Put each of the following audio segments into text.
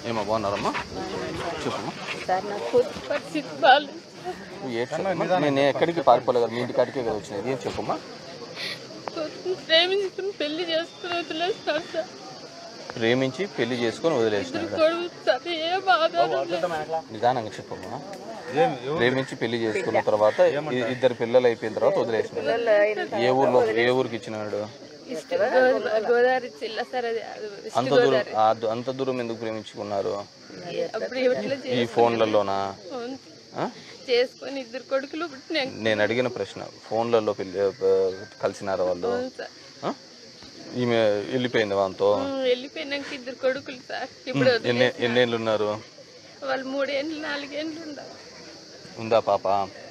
ఏమో బాగున్నారమ్మా చెప్పమ్మా సార్ నా కూతురు పరిస్థితి బాగాలేదు నువ్వు ఏడ్ చెప్పమ్మా నేను ఎక్కడికి పారిపోలేదు కదా మీ ఇంటి కాడికే కదా వచ్చినది ఏం చెప్పమ్మా కూతురు ప్రేమించుకుని పెళ్లి చేసుకుని వదిలేస్తాడు సార్ ప్రేమించి పెళ్లి చేసుకొని వదిలేసినాడు కొడుకు సార్ ఏం ఆధారం లేదు. నిదానంగా చెప్పమ్మా ప్రేమించి పెళ్లి చేసుకున్న తర్వాత ఇ- ఇద్దరు పిల్లలు అయిపోయిన తర్వాత వదిలేసినాడు ఏ ఊర్లో ఏ ఊరికి ఇచ్చినాడు ఇష్ట గోదా- గోదావరి జిల్లా సార్ అది అది ఇష్ట అంత దూరం ఆ- అంత దూరం ఎందుకు ప్రేమించుకున్నారు అప్పుడు ఎట్లా ఈ ఫోన్లలోనా చేసుకొని ఆ? చేసుకొని ఇద్దరు కొడుకులు పుట్టినాక నేను అడిగిన ప్రశ్న ఫోన్లలో పెళ్లి ఆ, కలిసినారా వాళ్ళు సార్ ఆ? ఈమె వెళ్ళిపోయింది వాళ్ళతో ఉమ్, వెళ్ళిపోయినాక ఇద్దరు కొడుకులు సార్ ఇప్పుడు ఎన్ని ఎన్నేళ్ళు ఉన్నారు వాళ్ళు మూడేళ్ళు నాలుగేళ్ళు ఉండాలి ఉందా పాప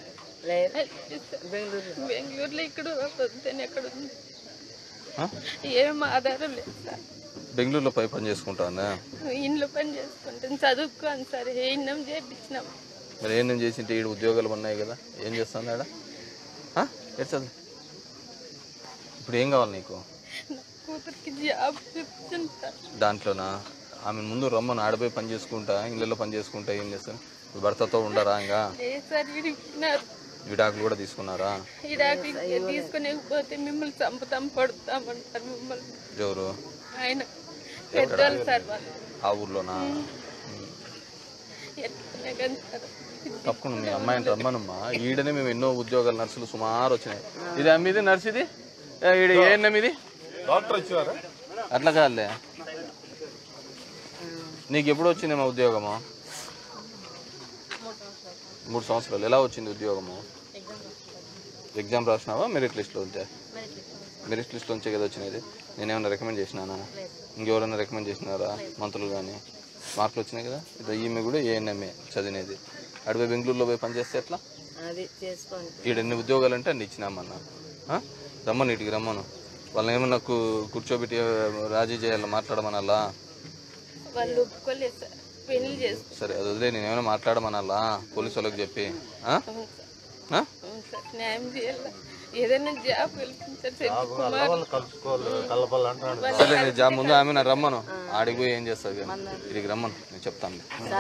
బెంగళూరులో ఇక్కడ వద్దని ఎక్కడ ఉంది ఆ? ఏం ఆధారం లేదు సార్ బెంగళూరులో పై పని చేసుకుంటానా ఇంట్లో పని చేసుకుంటాం చదువుకోని సార్ ఏం చేపించినాం మరి ఏం నేను చేసింటే ఈడు ఉద్యోగాలు ఉన్నాయి కదా ఏం చేస్తాను ఆడ ఆ? ఎటు చదువు ఇప్పుడు ఏం కావాలి నీకు నా కూతురికి జాబ్ చెప్తాను సార్ దాంట్లోనా ఆమె ముందు రమ్మను ఆడపోయి పని చేసుకుంటా ఇళ్ళల్లో పని చేసుకుంటా ఏం చేస్తాను ఇప్పుడు భర్తతో ఉండరా ఇంకా లేదు సార్ విడిపినారు విడాకులు కూడా తీసుకున్నారా ఈ డాక్టర్ తీసుకునేకపోతే మిమ్మల్ని చంపుతాం పడుతామంటారు మిమ్మల్ని ఎవరు ఆయన పెద్దవాళ్ళు సార్ వాళ్ళు ఆ ఊర్లోనా ఎట్లనే కానీ సార్ తప్పకుండా మీ అమ్మాయిని రమ్మనమ్మా ఈడనే మేము ఎన్నో ఉద్యోగాలు నర్సులు సుమారు వచ్చినాయి ఇది అమ్మిది నర్సు ఇది ఏ, ఈడ ఏ అన్నం ఇది డాక్టర్ వచ్చారా అట్లా కాదులే నీకు ఎప్పుడు వచ్చిందమ్మా ఉద్యోగము మూడు సంవత్సరాలు ఎలా వచ్చింది ఉద్యోగము ఎగ్జామ్ రాసినావా మెరిట్ లిస్ట్లో ఉంటే మెరిట్ లిస్ట్లో ఉంచే కదా వచ్చినది నేనేమన్నా రికమెండ్ చేసినానా ఇంకెవరైనా రికమెండ్ చేసినారా మంత్రులు కానీ మార్కులు వచ్చినాయి కదా ఇదో ఈమె కూడా ఏఎన్ఎంఏ చదివినది అడిపోయి బెంగళూరులో పోయి పనిచేస్తే ఎట్లా అది చేసుకోండి ఈడ ఎన్ని ఉద్యోగాలు అంటే అన్ని ఇచ్చినామన్న ఆ? రమ్మను ఇటుకి రమ్మను వాళ్ళని ఏమన్నా కూ- కూర్చోబెట్టి ఆ, రాజీ చేయాలి మాట్లాడమనాలా వాళ్ళు ఒప్పుకోలేదు సార్ పెళ్లి చేసుకో సరే అది వదిలే నేను ఏమైనా మాట్లాడమనాలా పోలీసు వాళ్ళకి చెప్పి ఆ? అవును సార్ ఆ? అవును సార్ న్యాయం చేయాలి ఏదైనా జాబ్ కల్పించారు సార్ కుమార్ వాళ్ళు కలుసుకోవాలి కలపాలి అంటున్నాడు సరే నేను జా ముందు ఆమె నా రమ్మను ఆడికి పోయి ఏం చేస్తావు కానీ ఇడికి రమ్మను నేను చెప్తాను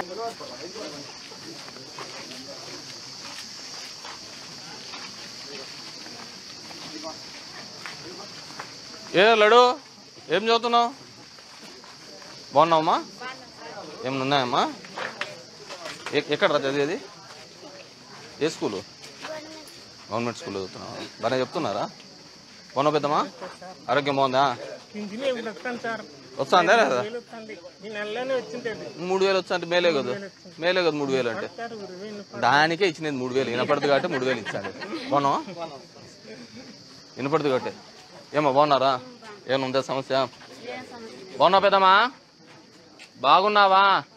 ఏ లడు ఏం చదువుతున్నావు బాగున్నావమ్మా ఏమన్నా ఉన్నాయమ్మా ఎ- ఎక్కడ రా చదివేది ఏ స్కూలు గవర్నమెంట్ స్కూల్ చదువుతున్నావా బాగా చెప్తున్నారా బాగున్నావు పెద్దమ్మా ఆరోగ్యం బాగుందా పింఛనే వస్తాను సార్ వస్తుందా లేదా వస్తుంది ఈ నెలలోనే వచ్చింటది మూడు వేలు వచ్చా అంటే మేలే కదా మేలే కదా మూడు వేలు అంటే సార్ ఇరవై దానికే ఇచ్చినది మూడు వేలు వినపడదు కాబట్టి మూడు వేలు ఇచ్చాడు బాగున్నావా వినపడదు కాబట్టి ఏమో బాగున్నారా ఏమైనా ఉందా సమస్య బాగున్నావు పెద్దమ్మా బాగున్నావా